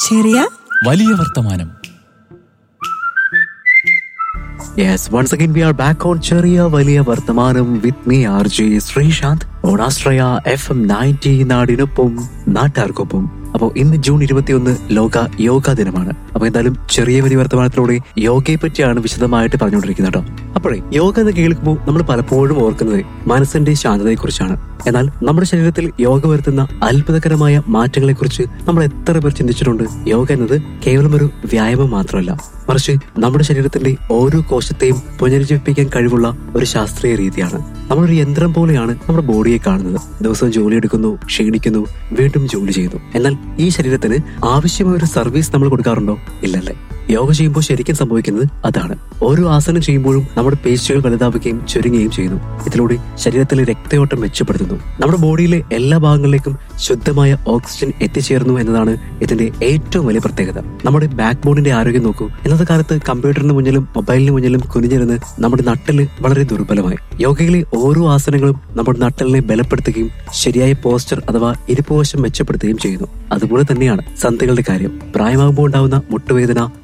ചെറിയ വലിയ വർത്തമാനം Yes, once again we are back on ചെറിയ വലിയ വർത്തമാനം with me R J Sreesanth ഓണാശ്രയ എഫ് എം നയൻറ്റി നാടിനൊപ്പം നാട്ടാർക്കൊപ്പം അപ്പോൾ ഇന്ന് ജൂൺ ഇരുപത്തിയൊന്ന് ലോക യോഗ ദിനമാണ് അപ്പൊ എന്തായാലും ചെറിയ വലിയ വർത്തമാനത്തിലൂടെ യോഗയെ പറ്റിയാണ് വിശദമായിട്ട് പറഞ്ഞുകൊണ്ടിരിക്കുന്നത് കേട്ടോ അപ്പോഴേ യോഗ എന്ന് കേൾക്കുമ്പോൾ നമ്മൾ പലപ്പോഴും ഓർക്കുന്നത് മനസ്സിന്റെ ശാന്തതയെ കുറിച്ചാണ് എന്നാൽ നമ്മുടെ ശരീരത്തിൽ യോഗ വരുത്തുന്ന അത്ഭുതകരമായ മാറ്റങ്ങളെ കുറിച്ച് നമ്മൾ എത്ര പേർ ചിന്തിച്ചിട്ടുണ്ട് യോഗ എന്നത് കേവലം ഒരു വ്യായാമം മാത്രമല്ല മറിച്ച് നമ്മുടെ ശരീരത്തിന്റെ ഓരോ കോശത്തെയും പുനരുജ്ജീവിപ്പിക്കാൻ കഴിവുള്ള ഒരു ശാസ്ത്രീയ രീതിയാണ് നമ്മളൊരു യന്ത്രം പോലെയാണ് നമ്മുടെ ബോഡിയെ കാണുന്നത് ദിവസവും ജോലി എടുക്കുന്നു ക്ഷീണിക്കുന്നു വീണ്ടും ജോലി ചെയ്യുന്നു എന്നാൽ ഈ ശരീരത്തിന് ആവശ്യമായ ഒരു സർവീസ് നമ്മൾ കൊടുക്കാറുണ്ടോ ഇല്ലല്ലേ യോഗ ചെയ്യുമ്പോൾ ശരിക്കും സംഭവിക്കുന്നത് അതാണ് ഓരോ ആസനം ചെയ്യുമ്പോഴും നമ്മുടെ പേശികൾ വലുതാവുകയും ചുരുങ്ങുകയും ചെയ്യുന്നു ഇതിലൂടെ ശരീരത്തിലെ രക്തയോട്ടം മെച്ചപ്പെടുത്തുന്നു നമ്മുടെ ബോഡിയിലെ എല്ലാ ഭാഗങ്ങളിലേക്കും ശുദ്ധമായ ഓക്സിജൻ എത്തിച്ചേർന്നു എന്നതാണ് ഇതിന്റെ ഏറ്റവും വലിയ പ്രത്യേകത നമ്മുടെ ബാക്ക് ബോണിന്റെ ആരോഗ്യം നോക്കൂ ഇന്നത്തെ കാലത്ത് കമ്പ്യൂട്ടറിന് മുന്നിലും മൊബൈലിന് മുന്നിലും കുനിഞ്ഞിരുന്ന് നമ്മുടെ നട്ടല് വളരെ ദുർബലമായി യോഗയിലെ ഓരോ ആസനങ്ങളും നമ്മുടെ നട്ടലിനെ ബലപ്പെടുത്തുകയും ശരിയായ പോസ്റ്റർ അഥവാ ഇരിപ്പുവശം മെച്ചപ്പെടുത്തുകയും ചെയ്യുന്നു അതുപോലെ തന്നെയാണ് സന്ധികളുടെ കാര്യം പ്രായമാകുമ്പോൾ ഉണ്ടാവുന്ന മുട്ടുവേദന